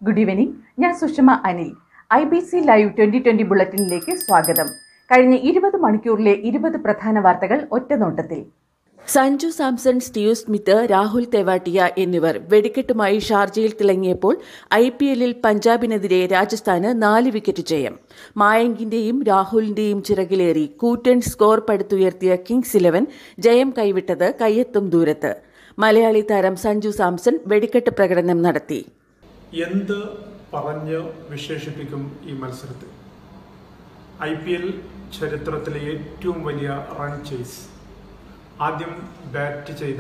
good evening ഞാൻ Sushama Anil I B C live twenty twenty ബുള്ളറ്റിനിലേക്ക് സ്വാഗതം കഴിഞ്ഞ ഇരുപത് മണിക്കൂറിലെ ഇരുപത് പ്രധാന വാർത്തകൾ ഒറ്റനോട്ടത്തിൽ സഞ്ജു സാംസൺ സ്റ്റീവ് സ്മിത്ത് രാഹുൽ തെവാട്ടിയ എന്നിവർ വെടിക്കെട്ടുമായി ഷാർജയിൽ തിളങ്ങിയപ്പോൾ ഐ പി എല്ലിൽ പഞ്ചാബിനെതിരെ രാജസ്ഥാന് നാല് വിക്കറ്റ് ജയം മായങ്കിന്റെയും രാഹുലിന്റെയും ചിറകിലേറി കൂറ്റൻ സ്കോർ പടുത്തുയർത്തിയ കിങ്സ് ഇലവൻ ജയം കൈവിട്ടത് കയ്യെത്തും ദൂരത്ത് മലയാളി താരം സഞ്ജു സാംസൺ വെടിക്കെട്ട് പ്രകടനം നടത്തി എന്ത് പറഞ്ഞ് വിശേഷിപ്പിക്കും ഈ മത്സരത്തെ ഐ പി എൽ ചരിത്രത്തിലെ ഏറ്റവും വലിയ റൺ ചേസ് ആദ്യം ബാറ്റ് ചെയ്ത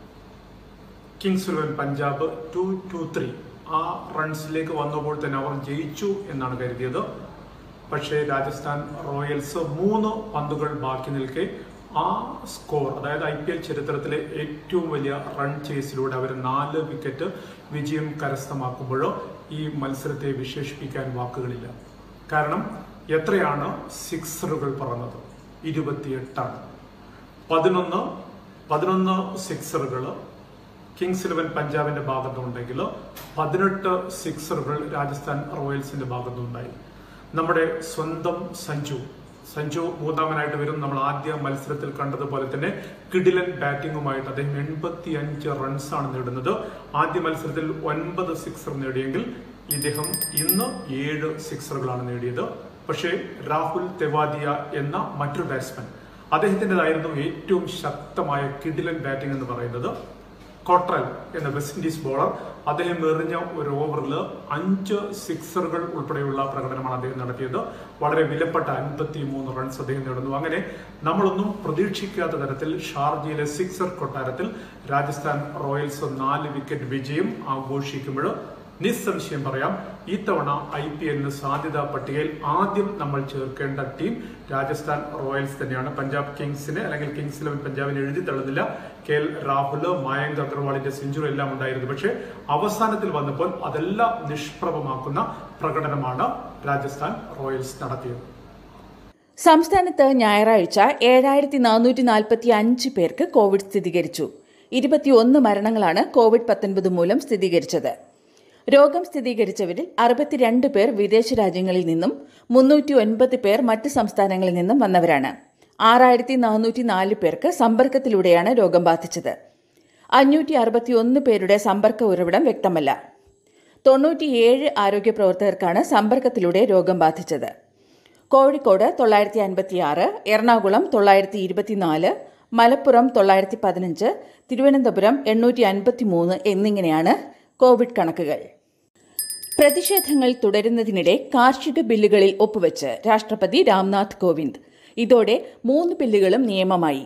kings eleven Punjab two two three ആ റൺസിലേക്ക് വന്നപ്പോൾ തന്നെ അവർ ജയിച്ചു എന്നാണ് കരുതിയത് പക്ഷേ രാജസ്ഥാൻ റോയൽസ് മൂന്ന് പന്തുകൾ ബാക്കി നിൽക്കെ ആ സ്കോർ അതായത് ഐ പി എൽ ചരിത്രത്തിലെ ഏറ്റവും വലിയ റൺ ചേസിലൂടെ അവർ നാല് വിക്കറ്റ് വിജയം കരസ്ഥമാക്കുമ്പോൾ ഈ മത്സരത്തെ വിശേഷിപ്പിക്കാൻ വാക്കുകളില്ല കാരണം എത്രയാണ് സിക്സറുകൾ പറഞ്ഞത് ഇരുപത്തിയെട്ടാണ് പതിനൊന്ന് പതിനൊന്ന് സിക്സറുകൾ കിങ്സ് ഇലവൻ പഞ്ചാബിന്റെ ഭാഗത്തുണ്ടെങ്കിൽ പതിനെട്ട് സിക്സറുകൾ രാജസ്ഥാൻ റോയൽസിന്റെ ഭാഗത്തുണ്ടായി നമ്മുടെ സ്വന്തം സഞ്ജു സഞ്ജു മൂന്നാമനായിട്ട് വരും നമ്മൾ ആദ്യ മത്സരത്തിൽ കണ്ടതുപോലെ തന്നെ കിഡിലൻ ബാറ്റിംഗുമായിട്ട് അദ്ദേഹം എൺപത്തി അഞ്ച് റൺസാണ് നേടുന്നത് ആദ്യ മത്സരത്തിൽ ഒൻപത് സിക്സർ നേടിയെങ്കിൽ ഇദ്ദേഹം ഇന്ന് ഏഴ് സിക്സറുകളാണ് നേടിയത് പക്ഷേ രാഹുൽ തെവാദിയ എന്ന മറ്റൊരു ബാറ്റ്സ്മാൻ അദ്ദേഹത്തിൻ്റെതായിരുന്നു ഏറ്റവും ശക്തമായ കിഡിലൻ ബാറ്റിംഗ് എന്ന് പറയുന്നത് കോട്രൽ എന്ന വെസ്റ്റ് ഇൻഡീസ് ബോളർ അദ്ദേഹം എറിഞ്ഞ ഒരു ഓവറിൽ അഞ്ച് സിക്സറുകൾ ഉൾപ്പെടെയുള്ള പ്രകടനമാണ് അദ്ദേഹം നടത്തിയത് വളരെ വിലപ്പെട്ട അൻപത്തി മൂന്ന് റൺസ് അദ്ദേഹം നേടുന്നു അങ്ങനെ നമ്മളൊന്നും പ്രതീക്ഷിക്കാത്ത തരത്തിൽ ഷാർജയിലെ സിക്സർ കൊട്ടാരത്തിൽ രാജസ്ഥാൻ റോയൽസ് നാല് വിക്കറ്റ് വിജയം ആഘോഷിക്കുമ്പോൾ നിസ്സംശയം പറയാം ഇത്തവണ ഐ പി എല്ലിന് സാധ്യതാ പട്ടികയിൽ ആദ്യം നമ്മൾ ചേർക്കേണ്ട ടീം രാജസ്ഥാൻ റോയൽസ് തന്നെയാണ് പഞ്ചാബ് കിങ്സിന് അല്ലെങ്കിൽ കിങ്സ് ഇലവൻ പഞ്ചാബിന് എഴുതി തള്ളുന്നില്ല കെ എൽ രാഹുൽ മായങ്ക് അഗർവാളിന്റെ സെഞ്ചുറി എല്ലാം ഉണ്ടായിരുന്നു പക്ഷേ അവസാനത്തിൽ വന്നപ്പോൾ അതെല്ലാം നിഷ്പ്രഭമാക്കുന്ന പ്രകടനമാണ് രാജസ്ഥാൻ റോയൽസ് നടത്തിയത് സംസ്ഥാനത്ത് ഞായറാഴ്ച ഏഴായിരത്തി നാനൂറ്റി നാൽപ്പത്തി അഞ്ച് പേർക്ക് കോവിഡ് സ്ഥിരീകരിച്ചു ഇരുപത്തിയൊന്ന് മരണങ്ങളാണ് കോവിഡ് പത്തൊൻപത് മൂലം സ്ഥിരീകരിച്ചത് രോഗം സ്ഥിരീകരിച്ചവരിൽ അറുപത്തിരണ്ട് പേർ വിദേശ രാജ്യങ്ങളിൽ നിന്നും മുന്നൂറ്റി ഒൻപത് പേർ മറ്റ് സംസ്ഥാനങ്ങളിൽ നിന്നും വന്നവരാണ് ആറായിരത്തി നാനൂറ്റി നാല് പേർക്ക് സമ്പർക്കത്തിലൂടെയാണ് രോഗം ബാധിച്ചത് അഞ്ഞൂറ്റി അറുപത്തിയൊന്ന് പേരുടെ സമ്പർക്ക ഉറവിടം വ്യക്തമല്ല തൊണ്ണൂറ്റിയേഴ് ആരോഗ്യ പ്രവർത്തകർക്കാണ് സമ്പർക്കത്തിലൂടെ രോഗം ബാധിച്ചത് കോഴിക്കോട് തൊള്ളായിരത്തി അൻപത്തിയാറ് എറണാകുളം തൊള്ളായിരത്തി ഇരുപത്തിനാല് മലപ്പുറം തൊള്ളായിരത്തി പതിനഞ്ച് തിരുവനന്തപുരം എണ്ണൂറ്റി അൻപത്തി മൂന്ന് എന്നിങ്ങനെയാണ് കോവിഡ് കണക്കുകൾ പ്രതിഷേധങ്ങൾ തുടരുന്നതിനിടെ കാർഷിക ബില്ലുകളിൽ ഒപ്പുവെച്ച് രാഷ്ട്രപതി രാംനാഥ് കോവിന്ദ് ഇതോടെ മൂന്ന് ബില്ലുകളും നിയമമായി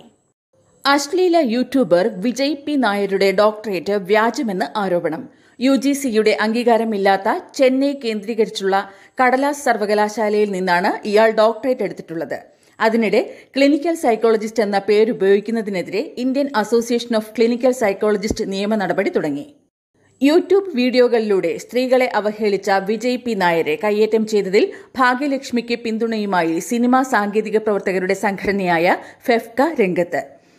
അശ്ലീല യൂട്യൂബർ വിജയ് പി നായരുടെ ഡോക്ടറേറ്റ് വ്യാജമെന്ന് ആരോപണം യു ജി സിയുടെ അംഗീകാരമില്ലാത്ത ചെന്നൈ കേന്ദ്രീകരിച്ചുള്ള കടലാസ് സർവകലാശാലയിൽ നിന്നാണ് ഇയാൾ ഡോക്ടറേറ്റ് എടുത്തിട്ടുള്ളത് അതിനിടെ ക്ലിനിക്കൽ സൈക്കോളജിസ്റ്റ് എന്ന പേരുപയോഗിക്കുന്നതിനെതിരെ Indian association of clinical psychologist നിയമ നടപടി തുടങ്ങി യൂട്യൂബ് വീഡിയോകളിലൂടെ സ്ത്രീകളെ അവഹേളിച്ച വിജയ് പി നായരെ കയ്യേറ്റം ചെയ്തതിൽ ഭാഗ്യലക്ഷ്മിക്ക് പിന്തുണയുമായി സിനിമാ സാങ്കേതിക പ്രവർത്തകരുടെ സംഘടനയായ ഫെഫ്ക രംഗത്ത്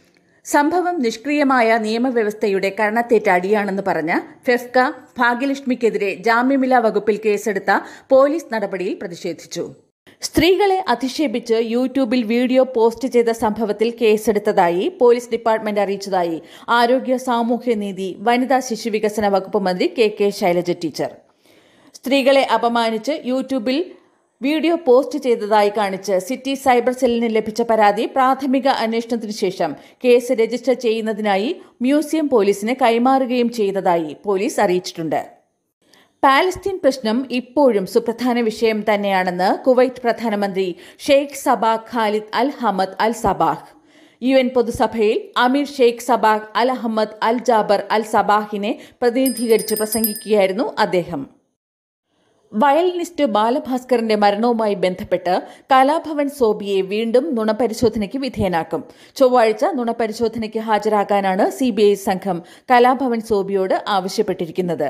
സംഭവം നിഷ്ക്രിയമായ നിയമവ്യവസ്ഥയുടെ കരണത്തേറ്റ അടിയാണെന്ന് പറഞ്ഞ ഫെഫ്ക ഭാഗ്യലക്ഷ്മിക്കെതിരെ ജാമ്യമില്ലാ വകുപ്പിൽ കേസെടുത്ത പോലീസ് നടപടിയിൽ പ്രതിഷേധിച്ചു സ്ത്രീകളെ അധിക്ഷേപിച്ച് യൂട്യൂബിൽ വീഡിയോ പോസ്റ്റ് ചെയ്ത സംഭവത്തിൽ കേസെടുത്തതായി പോലീസ് ഡിപ്പാർട്ട്മെന്റ് അറിയിച്ചതായി ആരോഗ്യ സാമൂഹ്യനീതി വനിതാ ശിശുവികസന വകുപ്പ് മന്ത്രി കെ കെ ശൈലജ ടീച്ചർ സ്ത്രീകളെ അപമാനിച്ച് യൂട്യൂബിൽ വീഡിയോ പോസ്റ്റ് ചെയ്തതായി കാണിച്ച് സിറ്റി സൈബർ സെല്ലിന് ലഭിച്ച പരാതി പ്രാഥമിക അന്വേഷണത്തിനു ശേഷം കേസ് രജിസ്റ്റർ ചെയ്യുന്നതിനായി മ്യൂസിയം പോലീസിന് കൈമാറുകയും ചെയ്തതായി പോലീസ് അറിയിച്ചിട്ടുണ്ട് പാലസ്തീൻ പ്രശ്നം ഇപ്പോഴും സുപ്രധാന വിഷയം തന്നെയാണെന്ന് കുവൈറ്റ് പ്രധാനമന്ത്രി Sheikh Sabah Khalid al Hamad al Sabah U N പൊതുസഭയിൽ Amir Sheikh Sabah al Ahmad al Jaber al സബാഹിനെ പ്രതിനിധീകരിച്ച് പ്രസംഗിക്കുകയായിരുന്നു അദ്ദേഹം വയലിനിസ്റ്റ് ബാലഭാസ്കറിന്റെ മരണവുമായി ബന്ധപ്പെട്ട് കലാഭവൻ സോബിയെ വീണ്ടും നുണപരിശോധനയ്ക്ക് വിധേയനാക്കും ചൊവ്വാഴ്ച നുണപരിശോധനയ്ക്ക് ഹാജരാകാനാണ് സിബിഐ സംഘം കലാഭവൻ സോബിയോട് ആവശ്യപ്പെട്ടിരിക്കുന്നത്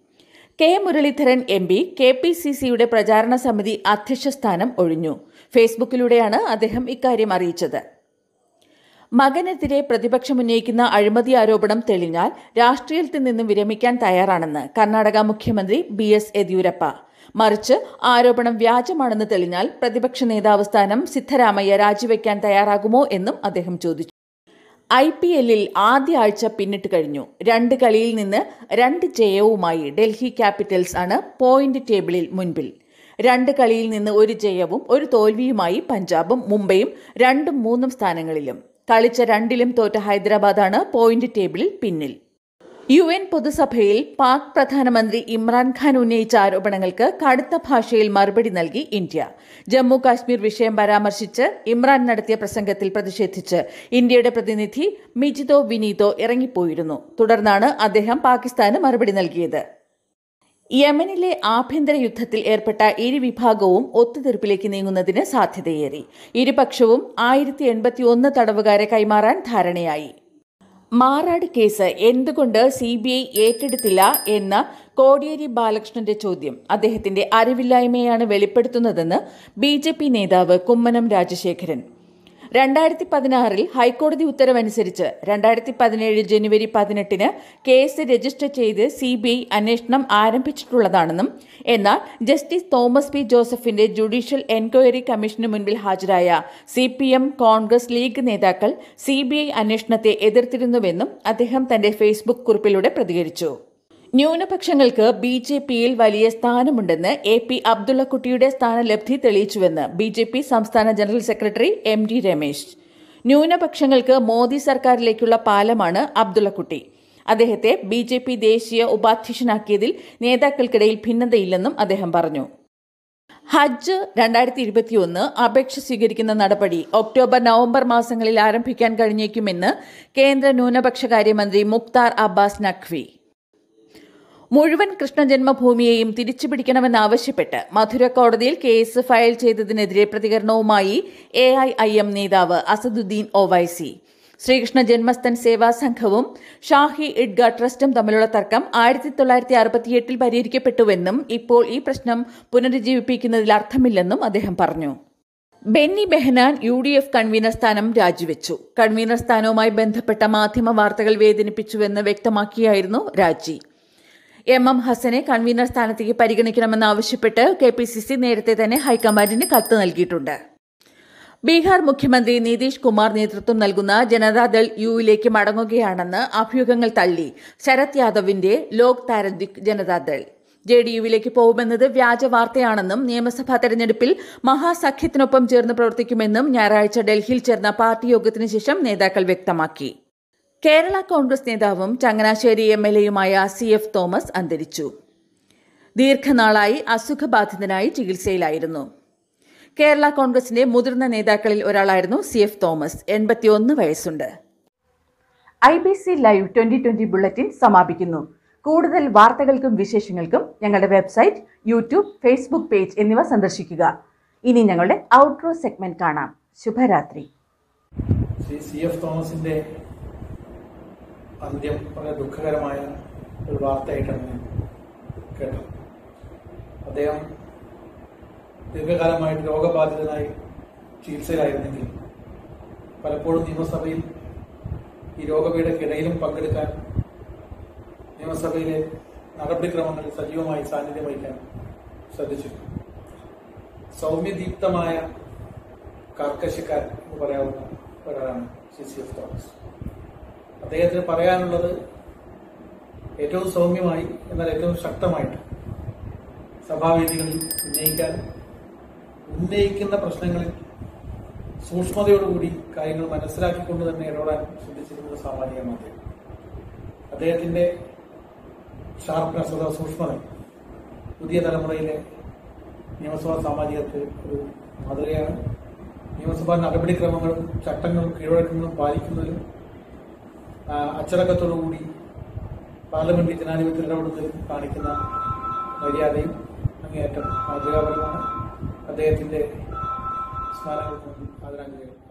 K Muraleedharan M P K P C സിയുടെ പ്രചാരണ സമിതി അധ്യക്ഷ സ്ഥാനം ഒഴിഞ്ഞു ഫേസ്ബുക്കിലൂടെയാണ് അദ്ദേഹം ഇക്കാര്യം അറിയിച്ചത് മകനെതിരെ പ്രതിപക്ഷമുന്നയിക്കുന്ന അഴിമതി ആരോപണം തെളിഞ്ഞാൽ രാഷ്ട്രീയത്തിൽ നിന്നും വിരമിക്കാൻ തയ്യാറാണെന്ന് കർണാടക മുഖ്യമന്ത്രി ബി എസ് യെദ്യൂരപ്പ മറിച്ച് ആരോപണം വ്യാജമാണെന്ന് തെളിഞ്ഞാൽ പ്രതിപക്ഷ നേതാവ് സ്ഥാനം സിദ്ധരാമയ്യ രാജിവെക്കാൻ തയ്യാറാകുമോ എന്നും അദ്ദേഹം ചോദിച്ചു ഐ പി എല്ലിൽ ആദ്യ ആഴ്ച പിന്നിട്ട് കഴിഞ്ഞു രണ്ട് കളിയിൽ നിന്ന് രണ്ട് ജയവുമായി ഡൽഹി ക്യാപിറ്റൽസ് ആണ് പോയിന്റ് ടേബിളിൽ മുൻപിൽ രണ്ട് കളിയിൽ നിന്ന് ഒരു ജയവും ഒരു തോൽവിയുമായി പഞ്ചാബും മുംബൈയും രണ്ടും മൂന്നും സ്ഥാനങ്ങളിലും കളിച്ച രണ്ടിലും തോറ്റ ഹൈദരാബാദാണ് പോയിന്റ് ടേബിളിൽ പിന്നിൽ യു എൻ പൊതുസഭയിൽ പാക് പ്രധാനമന്ത്രി ഇമ്രാൻഖാൻ ഉന്നയിച്ച ആരോപണങ്ങൾക്ക് കടുത്ത ഭാഷയിൽ മറുപടി നൽകി ഇന്ത്യ ജമ്മു കാശ്മീർ വിഷയം പരാമർശിച്ച് ഇമ്രാൻ നടത്തിയ പ്രസംഗത്തിൽ പ്രതിഷേധിച്ച് ഇന്ത്യയുടെ പ്രതിനിധി മിജിതോ വിനീതോ ഇറങ്ങിപ്പോയിരുന്നു തുടർന്നാണ് അദ്ദേഹം പാകിസ്ഥാന് മറുപടി നൽകിയത് യമനിലെ ആഭ്യന്തര യുദ്ധത്തിൽ ഏർപ്പെട്ട ഇരു വിഭാഗവും ഒത്തുതീർപ്പിലേക്ക് നീങ്ങുന്നതിന് സാധ്യതയേറി ഇരുപക്ഷവും ആയിരത്തി എൺപത്തി ഒന്ന് തടവുകാരെ കൈമാറാൻ ധാരണയായി മാറാട് കേസ് എന്തുകൊണ്ട് സി ബി ഐ ഏറ്റെടുത്തില്ല എന്ന കോടിയേരി ബാലകൃഷ്ണന്റെ ചോദ്യം അദ്ദേഹത്തിന്റെ അറിവില്ലായ്മയാണ് വെളിപ്പെടുത്തുന്നതെന്ന് ബി ജെ പി നേതാവ് കുമ്മനം രാജശേഖരൻ രണ്ടായിരത്തി പതിനാറിൽ ഹൈക്കോടതി ഉത്തരവനുസരിച്ച് രണ്ടായിരത്തി പതിനേഴ് ജനുവരി പതിനെട്ടിന് കേസ് രജിസ്റ്റർ ചെയ്ത് സി ബി ഐ അന്വേഷണം ആരംഭിച്ചിട്ടുള്ളതാണെന്നും എന്നാൽ ജസ്റ്റിസ് തോമസ് പി ജോസഫിന്റെ ജുഡീഷ്യൽ എൻക്വയറി കമ്മീഷന് മുൻപിൽ ഹാജരായ C P M Congress league നേതാക്കൾ സി ബി ഐ അന്വേഷണത്തെ എതിർത്തിരുന്നുവെന്നും അദ്ദേഹം തന്റെ ഫേസ്ബുക്ക് കുറിപ്പിലൂടെ പ്രതികരിച്ചു ന്യൂനപക്ഷങ്ങൾക്ക് ബി ജെ പിയിൽ വലിയ സ്ഥാനമുണ്ടെന്ന് എ പി അബ്ദുള്ളക്കുട്ടിയുടെ സ്ഥാനലബ്ധി തെളിയിച്ചുവെന്ന് ബി ജെ പി സംസ്ഥാന general secretary M D Ramesh ന്യൂനപക്ഷങ്ങൾക്ക് മോദി സർക്കാരിലേക്കുള്ള പാലമാണ് അബ്ദുള്ളക്കുട്ടി അദ്ദേഹത്തെ ബി ജെ പി ദേശീയ ഉപാധ്യക്ഷനാക്കിയതിൽ നേതാക്കൾക്കിടയിൽ ഭിന്നതയില്ലെന്നും അദ്ദേഹം പറഞ്ഞു ഹജ്ജ് രണ്ടായിരത്തി ഇരുപത്തിയൊന്ന് അപേക്ഷ സ്വീകരിക്കുന്ന നടപടി ഒക്ടോബർ നവംബർ മാസങ്ങളിൽ ആരംഭിക്കാൻ കഴിഞ്ഞേക്കുമെന്ന് കേന്ദ്ര ന്യൂനപക്ഷകാര്യമന്ത്രി മുക്താർ അബ്ബാസ് നഖ്വി മുഴുവൻ കൃഷ്ണജന്മഭൂമിയെയും തിരിച്ചുപിടിക്കണമെന്നാവശ്യപ്പെട്ട് മധുര കോടതിയിൽ കേസ് ഫയൽ ചെയ്തതിനെതിരെ പ്രതികരണവുമായി എ ഐ ഐ എം നേതാവ് അസദുദ്ദീൻ ഒവൈസി ശ്രീകൃഷ്ണ ജന്മസ്ഥൻ സേവാ സംഘവും ഷാഹി ഇഡ്ഗ ട്രസ്റ്റും തമ്മിലുള്ള തർക്കം ആയിരത്തി തൊള്ളായിരത്തി അറുപത്തിയെട്ടിൽ പരിഹരിക്കപ്പെട്ടുവെന്നും ഇപ്പോൾ ഈ പ്രശ്നം പുനരുജ്ജീവിപ്പിക്കുന്നതിൽ അർത്ഥമില്ലെന്നും അദ്ദേഹം പറഞ്ഞു Benny Behanan U D F convener സ്ഥാനം രാജിവെച്ചു കൺവീനർ സ്ഥാനവുമായി ബന്ധപ്പെട്ട മാധ്യമ വാർത്തകൾ വേദനിപ്പിച്ചുവെന്ന് വ്യക്തമാക്കിയായിരുന്നു രാജി എം എം ഹസനെ കൺവീനർ സ്ഥാനത്തേക്ക് പരിഗണിക്കണമെന്നാവശ്യപ്പെട്ട് കെ പി സി സി നേരത്തെ തന്നെ ഹൈക്കമാൻഡിന് കത്ത് നൽകിയിട്ടുണ്ട് ബീഹാർ മുഖ്യമന്ത്രി നിതീഷ് കുമാർ നേതൃത്വം നൽകുന്ന ജനതാദൾ യുവിലേക്ക് മടങ്ങുകയാണെന്ന് അഭ്യൂഹങ്ങൾ തള്ളി ശരത് യാദവിന്റെ ലോക് താരന്തിക് ജനതാദൾ ജെ ഡി യുവിലേക്ക് പോകുമെന്നത് വ്യാജ വാർത്തയാണെന്നും നിയമസഭാ തെരഞ്ഞെടുപ്പിൽ മഹാസഖ്യത്തിനൊപ്പം ചേർന്ന് പ്രവർത്തിക്കുമെന്നും ഞായറാഴ്ച ഡൽഹിയിൽ ചേർന്ന പാർട്ടി യോഗത്തിന് ശേഷം നേതാക്കൾ വ്യക്തമാക്കി കേരള കോൺഗ്രസ് നേതാവും ചങ്ങനാശ്ശേരി എം എൽ എയുമായ സി എഫ് തോമസ് അന്തരിച്ചു ദീർഘനാളായി അസുഖബാധിതനായി ചികിത്സയിലായിരുന്നു കേരള കോൺഗ്രസിന്റെ മുതിർന്ന നേതാക്കളിൽ ഒരാളായിരുന്നു സി എഫ് തോമസ് എൺപത്തിയൊന്ന് വയസ്സുണ്ട് I B C live twenty twenty bulletin സമാപിക്കുന്നു കൂടുതൽ വാർത്തകൾക്കും വിശേഷങ്ങൾക്കും ഞങ്ങളുടെ വെബ്സൈറ്റ് യൂട്യൂബ് ഫേസ്ബുക്ക് പേജ് എന്നിവ സന്ദർശിക്കുക ഇനി ഞങ്ങളുടെ ഔട്ട്റോ സെഗ്മെന്റ് കാണാം ശുഭരാത്രി ശ്രീ സി എഫ് തോമസിന്റെ അന്ത്യം വളരെ ദുഃഖകരമായ ഒരു വാർത്തയായിട്ടാണ് ഞാൻ കേട്ടത് അദ്ദേഹം ദീർഘകാലമായിട്ട് രോഗബാധിതനായി ചികിത്സയിലായിരുന്നെങ്കിൽ പലപ്പോഴും നിയമസഭയിൽ ഈ രോഗപീഠക്കിടയിലും പങ്കെടുക്കാൻ നിയമസഭയിലെ നടപടിക്രമങ്ങളിൽ സജീവമായി സാന്നിധ്യം വഹിക്കാൻ ശ്രദ്ധിച്ചു സൗമ്യദീപ്തമായ കാർക്കശക്കാരൻ എന്ന് പറയാവുന്ന ഒരാളാണ് ശ്രീ സി എഫ് തോമസ് അദ്ദേഹത്തിന് പറയാനുള്ളത് ഏറ്റവും സൗമ്യമായി എന്നാൽ ഏറ്റവും ശക്തമായിട്ട് സഭാവേദികളിൽ ഉന്നയിക്കാൻ ഉന്നയിക്കുന്ന പ്രശ്നങ്ങളിൽ സൂക്ഷ്മതയോടുകൂടി കാര്യങ്ങൾ മനസ്സിലാക്കിക്കൊണ്ട് തന്നെ ഇടപെടാൻ ശ്രദ്ധിച്ചിരുന്നത് സാമാന്യമാണ് അദ്ദേഹം അദ്ദേഹത്തിന്റെ ഷാർപ്നെസ് അഥവാ സൂക്ഷ്മത പുതിയ തലമുറയിലെ നിയമസഭാ സാമാജികർക്ക് ഒരു മാതൃകയാണ് നിയമസഭാ നടപടിക്രമങ്ങളും ചട്ടങ്ങളും കീഴ്വഴക്കങ്ങളും പാലിക്കുന്നതിലും ആ, അച്ചടക്കത്തോടുകൂടി പാർലമെന്റ് ജനാധിപത്യ ഇടപെടുന്നതിലും കാണിക്കുന്ന മര്യാദയും അങ്ങേയറ്റം മാതൃകാപരമാണ് അദ്ദേഹത്തിന്റെ സ്മാരകങ്ങൾക്ക് മുന്നിൽ ആദരാഞ്ജലികൾ